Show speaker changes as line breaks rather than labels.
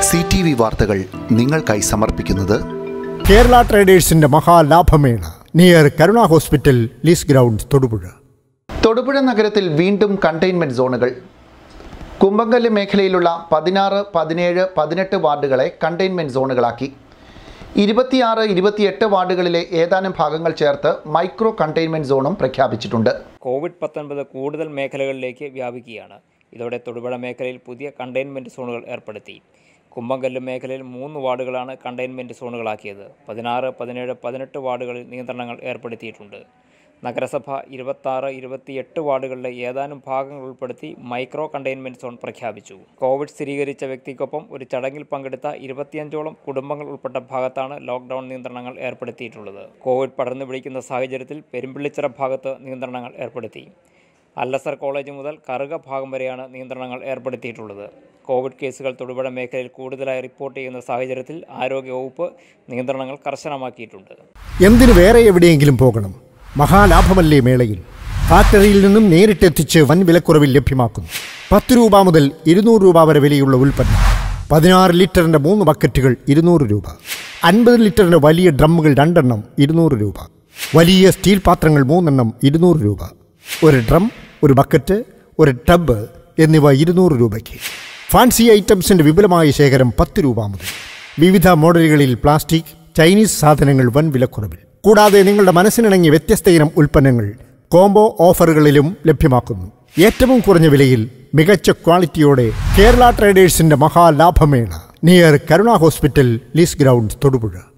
C T V വാർത്തകൾ നിങ്ങൾക്കായി സമർപ്പിക്കുന്നത്
കേരള ട്രേഡേഴ്സിന്റെ മഹാലാഭമേള near Karuna hospital lease ground Thodupuzha
Thodupuzha നഗരത്തിൽ വീണ്ടും കണ്ടെയ്ൻമെന്റ് സോണുകൾ കുമ്പങ്കല്ല് മേഖലയിലുള്ള പതിനാറ് പതിനേഴ് പതിനെട്ട് വാർഡുകളെ കണ്ടെയ്ൻമെന്റ് സോണുകളാക്കി ഇരുപത്തിയാറ് ഇരുപത്തിയെട്ട് വാർഡുകളിലെ ഏതാനും ഭാഗങ്ങൾ ചേർത്ത് മൈക്രോ കണ്ടെയ്ൻമെന്റ് സോണും പ്രഖ്യാപിച്ചിട്ടുണ്ട്
കോവിഡ് പത്തൊൻപത് കൂടുതൽ മേഖലകളിലേക്ക് വ്യാപിക്കുകയാണ് ഇതോടെ തൊടുപുഴ മേഖലയിൽ പുതിയ കണ്ടെയ്ൻമെൻറ്റ് സോണുകൾ ഏർപ്പെടുത്തി കുമ്പങ്കല്ല് മേഖലയിൽ മൂന്ന് വാർഡുകളാണ് കണ്ടെയ്ൻമെൻറ്റ് സോണുകളാക്കിയത് പതിനാറ് പതിനേഴ് പതിനെട്ട് വാർഡുകളിൽ നിയന്ത്രണങ്ങൾ ഏർപ്പെടുത്തിയിട്ടുണ്ട് നഗരസഭ ഇരുപത്താറ് ഇരുപത്തിയെട്ട് വാർഡുകളിലെ ഏതാനും ഭാഗങ്ങൾ ഉൾപ്പെടുത്തി മൈക്രോ കണ്ടെയ്ൻമെൻറ്റ് സോൺ പ്രഖ്യാപിച്ചു കോവിഡ് സ്ഥിരീകരിച്ച വ്യക്തിക്കൊപ്പം ഒരു ചടങ്ങിൽ പങ്കെടുത്ത ഇരുപത്തിയഞ്ചോളം കുടുംബങ്ങൾ ഉൾപ്പെട്ട ഭാഗത്താണ് ലോക്ക്ഡൌൺ നിയന്ത്രണങ്ങൾ ഏർപ്പെടുത്തിയിട്ടുള്ളത് കോവിഡ് പടർന്നു പിടിക്കുന്ന സാഹചര്യത്തിൽ പെരുമ്പിള്ളിച്ചിറ ഭാഗത്ത് നിയന്ത്രണങ്ങൾ ഏർപ്പെടുത്തി അല്ലസർ കോളേജ് മുതൽ കറുക ഭാഗം വരെയാണ് നിയന്ത്രണങ്ങൾ ഏർപ്പെടുത്തിയിട്ടുള്ളത് കോവിഡ് കേസുകൾ തൊടുപുഴ മേഖലയിൽ കൂടുതലായി റിപ്പോർട്ട് ചെയ്യുന്ന സാഹചര്യത്തിൽ ആരോഗ്യവകുപ്പ് നിയന്ത്രണങ്ങൾ കർശനമാക്കിയിട്ടുണ്ട്
എന്തിനു വേറെ എവിടെയെങ്കിലും പോകണം മഹാലാഭമല്ലേ മേളയിൽ ഫാക്ടറിയിൽ നിന്നും നേരിട്ടെത്തിച്ച് വൻ വിലക്കുറവിൽ ലഭ്യമാക്കുന്നു പത്ത് രൂപ മുതൽ ഇരുന്നൂറ് രൂപ വരെ വിലയുള്ള ഉൽപ്പന്നം പതിനാറ് ലിറ്ററിന്റെ മൂന്ന് ബക്കറ്റുകൾ ഇരുന്നൂറ് രൂപ അൻപത് ലിറ്ററിന്റെ വലിയ ഡ്രമ്മുകൾ രണ്ടെണ്ണം ഇരുന്നൂറ് രൂപ വലിയ സ്റ്റീൽ പാത്രങ്ങൾ മൂന്നെണ്ണം ഇരുന്നൂറ് രൂപ ഒരു ഡ്രം ഒരു ബക്കറ്റ് ഒരു ടബ് എന്നിവ ഇരുന്നൂറ് രൂപയ്ക്ക് ഫാൻസി ഐറ്റംസിന്റെ വിപുലമായ ശേഖരം പത്ത് രൂപ മുതൽ വിവിധ മോഡലുകളിൽ പ്ലാസ്റ്റിക് ചൈനീസ് സാധനങ്ങൾ വൻ വിലക്കുറവിൽ കൂടാതെ നിങ്ങളുടെ മനസ്സിനിണങ്ങിയ വ്യത്യസ്ത ഇനം ഉൽപ്പന്നങ്ങൾ കോംബോ ഓഫറുകളിലും ലഭ്യമാക്കുന്നു ഏറ്റവും കുറഞ്ഞ വിലയിൽ മികച്ച ക്വാളിറ്റിയോടെ കേരള ട്രേഡേഴ്സിന്റെ മഹാലാഭമേള near Karuna hospital lease ground Thodupuzha